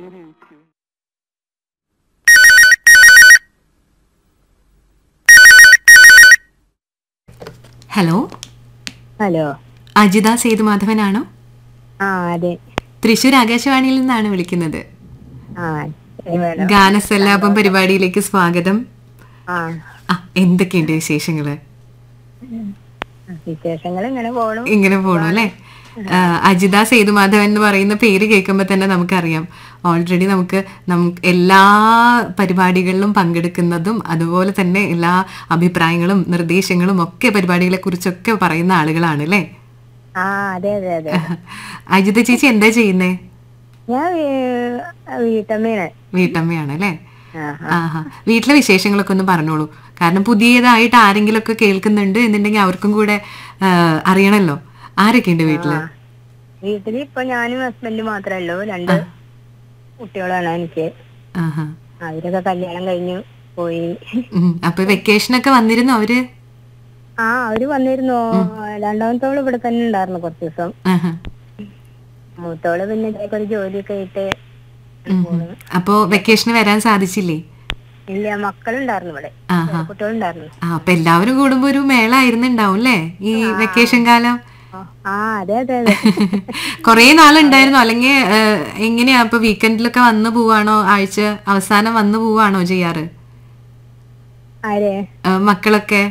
Hello hello Ajitha സേതുമാധവനാണോ ആ അതെ തൃശൂർ ആകാശവാണിയിൽ നിന്നാണ് വിളിക്കുന്നത് ആ ശരി മേഡം ഗാനസല്ലാപം പരിപാടിയിലേക്ക് സ്വാഗതം ആ ആ എന്തൊക്കെയുണ്ട് വിശേഷങ്ങള് വിശേഷങ്ങൾ ഇങ്ങനെ പോണു ഇങ്ങനെ പോണു അല്ലേ ആ, അജിത സേതുമാധവൻ എന്ന് പറയുന്ന പേര് കേൾക്കുമ്പോൾ തന്നെ നമുക്കറിയാം ഓൾറെഡി നമുക്ക് നമുക്ക് എല്ലാ പരിപാടികളിലും പങ്കെടുക്കുന്നതും അതുപോലെ തന്നെ എല്ലാ അഭിപ്രായങ്ങളും നിർദ്ദേശങ്ങളും ഒക്കെ പരിപാടികളെ കുറിച്ചൊക്കെ പറയുന്ന ആളുകളാണ് അല്ലേ ആ അതെ അതെ അതെ അജിത ചേച്ചി എന്താ ചെയ്യുന്നേ ഞാൻ വീ- വീട്ടമ്മയാണ് വീട്ടമ്മയാണ് അല്ലേ ആ ആഹാ വീട്ടിലെ വിശേഷങ്ങളൊക്കെ ഒന്ന് പറഞ്ഞോളൂ കാരണം പുതിയതായിട്ട് ആരെങ്കിലും ഒക്കെ കേൾക്കുന്നുണ്ട് എന്നുണ്ടെങ്കിൽ അവർക്കും കൂടെ ആ, അറിയണല്ലോ ആരൊക്കെ ഉണ്ട് വീട്ടില് വീട്ടില് ഇപ്പൊ ഞാനും ഹസ്ബൻഡ് മാത്രമേ ഉള്ളൂ രണ്ട് കുട്ടികളാണ് എനിക്ക് ആഹാ അവരൊക്കെ കല്യാണം കഴിഞ്ഞു പോയി ഉം. അപ്പൊ വെക്കേഷൻ ഒക്കെ വന്നിരുന്നോ അവര് ആ അവര് വന്നിരുന്നു രണ്ടാമത്തോള് ഇവിടെ തന്നെ ഉണ്ടായിരുന്നു കുറച്ച് ദിവസം ആഹാ. മൂത്തോള് പിന്നെ ഇതേക്ക് ഒരു ജോലിയൊക്കെ ആയിട്ട് ഉം. പോണു. അപ്പൊ വെക്കേഷന് വരാൻ സാധിച്ചില്ലേ ഇല്ല മക്കളുണ്ടായിരുന്നു ഇവിടെ ആഹാ കുട്ടികളുണ്ടായിരുന്നു ആ അപ്പൊ എല്ലാവരും കൂടുമ്പോ ഒരു മേള ആയിരുന്നുണ്ടാവും അല്ലേ ഈ വെക്കേഷൻ കാലം ആ, ആ അതെ അതെ അതെ കൊറേ നാളുണ്ടായിരുന്നോ അല്ലെങ്കിൽ എങ്ങനെയാ ഇപ്പൊ വീക്കെൻഡിലൊക്കെ വന്നു പോവാണോ ആഴ്ച അവസാനം വന്നു പോവാണോ ചെയ്യാറ് ആരെ ആ, മക്കളൊക്കെ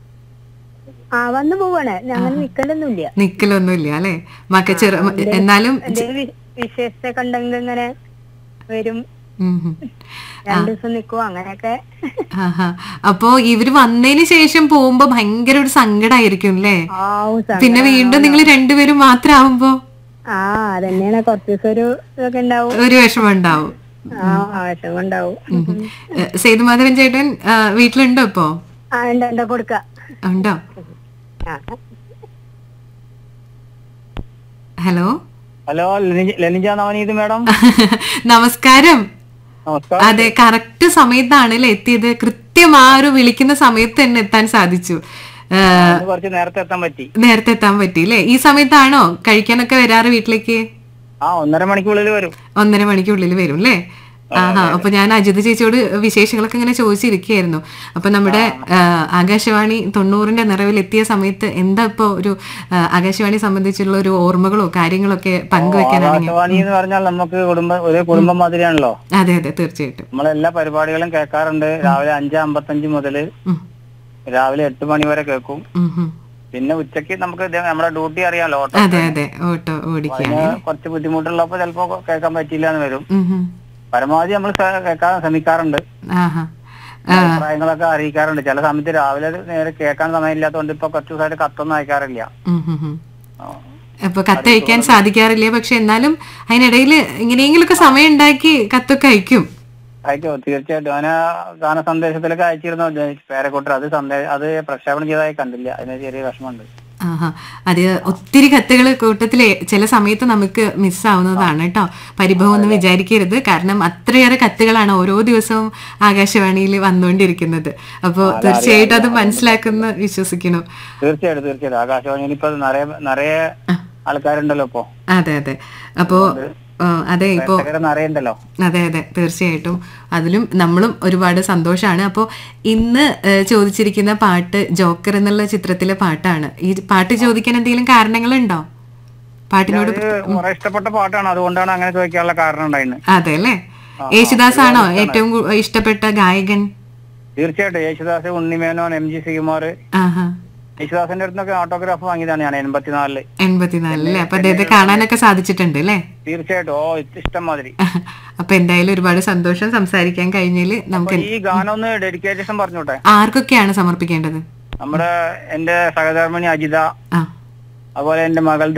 ആ വന്നു പോവാണ് ഞങ്ങൾ നിക്കലൊന്നുമില്ല നിക്കലൊന്നുമില്ല അല്ലെ മക്ക ചെറു എന്നാലും എന്തെങ്കിലും വി- വിശേഷമൊക്കെ ഉണ്ടെങ്കിൽ ഇങ്ങനെ വരും ഉം ഉം. രണ്ടു ദിവസം നിക്കും അങ്ങനെയൊക്കെ ആഹാ. അപ്പോ ഇവര് വന്നതിന് ശേഷം പോകുമ്പോ ഭയങ്കര ഒരു സങ്കടായിരിക്കും അല്ലേ ആവും സ- പിന്നെ വീണ്ടും നിങ്ങൾ രണ്ടുപേരും മാത്രാവുമ്പോ ആ അതന്നെയാണ് കുറച്ച് ദിവസം ഒരു ഇതൊക്കെ ഉണ്ടാവും ഒരു വിഷമം ഉണ്ടാവും ആ ആവശ്യം ഉണ്ടാവും ഏ, സേതുമാധവൻ ചേട്ടൻ ആ, വീട്ടിലുണ്ടോ ഇപ്പോ ആ ഉണ്ട് ഉണ്ട് കൊടുക്ക ഉണ്ടോ ആ hello hello Lenija- Lenija Navaneeth madam നമസ്കാരം നമസ്കാരം അതെ കറക്റ്റ് സമയത്താണ് അല്ലേ എത്തിയത് കൃത്യം ആ ഒരു വിളിക്കുന്ന സമയത്ത് തന്നെ എത്താൻ സാധിച്ചു ഏ, ഇന്ന് കുറച്ച് നേരത്തെ എത്താൻ പറ്റി നേരത്തെ എത്താൻ പറ്റി അല്ലേ ഈ സമയത്താണോ കഴിക്കാനൊക്കെ വരാറ് വീട്ടിലേക്ക് ആ ഒന്നര മണിക്കുള്ളിൽ വരും ഒന്നര മണിക്കുള്ളിൽ വരും അല്ലേ ആഹാ അപ്പൊ ഞാൻ അജിത് ചേച്ചിയോട് വിശേഷങ്ങളൊക്കെ ഇങ്ങനെ ചോദിച്ചിരിക്കുകയായിരുന്നു അപ്പൊ നമ്മുടെ ആ, ആകാശവാണി തൊണ്ണൂറിന്റെ നിറവിൽ എത്തിയ സമയത്ത് എന്താ ഇപ്പോ ഒരു ആ, ആകാശവാണി സംബന്ധിച്ചുള്ള ഒരു ഓർമ്മകളോ കാര്യങ്ങളോ ഒക്കെ പങ്കുവെക്കാനാണെങ്കിൽ ആകാശവാണി എന്ന് പറഞ്ഞാൽ നമുക്ക് കുടുംബം ഒരു കുടുംബം മാതിരിയാണല്ലോ അതെ അതെ തീർച്ചയായിട്ടും നമ്മളെല്ലാ പരിപാടികളും കേൾക്കാറുണ്ട് രാവിലെ അഞ്ച് അമ്പത്തഞ്ച് മുതൽ ഉം, രാവിലെ എട്ട് മണി വരെ കേൾക്കും ഉം, ഉം. പിന്നെ ഉച്ചക്ക് നമുക്ക് ഇത് നമ്മുടെ ഡ്യൂട്ടി അറിയാലോ ഓട്ടോ അതെ അതെ ഓട്ടോ ഓടിക്കുകയാണ് അതിന് കുറച്ച് ബുദ്ധിമുട്ടുള്ളപ്പോ ചിലപ്പോ കേൾക്കാൻ പറ്റില്ല എന്ന് വരും ഉം, ഉം. പരമാവധി നമ്മൾ കേൾക്കാൻ ശ്രമിക്കാറുണ്ട് ആഹാ അഭിപ്രായങ്ങളൊക്കെ അറിയിക്കാറുണ്ട് ചില സമയത്ത് രാവിലെ നേരെ കേൾക്കാൻ സമയമില്ലാത്തതുകൊണ്ട് ഇപ്പൊ കുറച്ച് ദിവസമായിട്ട് കത്തൊന്നും അയക്കാറില്ല ഉം, ഉം, ഉം. ആ. അപ്പൊ കത്തയക്കാൻ സാധിക്കാറില്ല പക്ഷെ എന്നാലും അതിനിടയിൽ എങ്ങനെയെങ്കിലുമൊക്കെ സമയം ഉണ്ടാക്കി കത്തൊക്കെ അയക്കും അയക്കോ തീർച്ചയായിട്ടും അവന് ഗാന സന്ദേശത്തിലൊക്കെ അയച്ചിരുന്നു പേരക്കൂട്ടർ അത് സന്ദേശം അത് പ്രക്ഷേപണം ചെയ്തതായി കണ്ടില്ല അതിന് ചെറിയ വിഷമമുണ്ട് ആഹാ അത് ഒത്തിരി കത്തുകൾ കൂട്ടത്തില് ചില സമയത്ത് നമുക്ക് മിസ്സാവുന്നതാണ് കേട്ടോ പരിഭവം ഒന്നും വിചാരിക്കരുത് കാരണം അത്രയേറെ കത്തുകളാണ് ഓരോ ദിവസവും ആകാശവാണിയിൽ വന്നുകൊണ്ടിരിക്കുന്നത് അപ്പോൾ തീർച്ചയായിട്ടും അത് മനസ്സിലാക്കുന്ന വിശ്വസിക്കണം തീർച്ചയായിട്ടും തീർച്ചയായിട്ടും ആകാശവാണിയിൽ ഇപ്പൊ നിറയെ നിറയെ ആൾക്കാരുണ്ടല്ലോ ഇപ്പൊ അതെ അതെ അപ്പോ ആ, അതെ ഇപ്പോ പ്രേക്ഷകര് നിറയെ ഉണ്ടല്ലോ അതെ അതെ തീർച്ചയായിട്ടും അതിലും നമ്മളും ഒരുപാട് സന്തോഷമാണ് അപ്പോൾ ഇന്ന് ഏഹ്, ചോദിച്ചിരിക്കുന്ന പാട്ട് ജോക്കർ എന്നുള്ള ചിത്രത്തിലെ പാട്ടാണ് ഈ പാട്ട് ചോദിക്കാൻ എന്തെങ്കിലും കാരണങ്ങളുണ്ടോ പാട്ടിനോട് ഇത് കുറെ ഇഷ്ടപ്പെട്ട പാട്ടാണ് അതുകൊണ്ടാണ് അങ്ങനെ ചോദിക്കാനുള്ള കാരണം ഉണ്ടായിരുന്നു അതെ അല്ലേ യേശുദാസ് ആണോ ഏറ്റവും കൂ- ഇഷ്ടപ്പെട്ട ഗായകൻ തീർച്ചയായിട്ടും യേശുദാസ് ഉണ്ണിമേനോൻ എം ജി ശ്രീകുമാർ ആഹാ യേശുദാസിന്റെ അടുത്തൊക്കെ ഓട്ടോഗ്രാഫ് വാങ്ങിയതാണ് ഞാൻ എൺപത്തിനാലില് എൺപത്തിനാലില്ലേ അപ്പൊ അദ്ദേഹത്തെ കാണാനൊക്കെ സാധിച്ചിട്ടുണ്ട് അല്ലേ തീർച്ചയായിട്ടും ഓ ഇത് ഇഷ്ടം മാതിരി അപ്പൊ എന്തായാലും ഒരുപാട് സന്തോഷം സംസാരിക്കാൻ കഴിഞ്ഞതിൽ നമുക്ക് ഈ ഗാനം ഒന്ന് ഡെഡിക്കേഷൻ പറഞ്ഞോട്ടെ ആർക്കൊക്കെയാണ് സമർപ്പിക്കേണ്ടത് നമ്മുടെ എന്റെ സഹധർമ്മിണി അജിത ആ അതുപോലെ എന്റെ മകൾ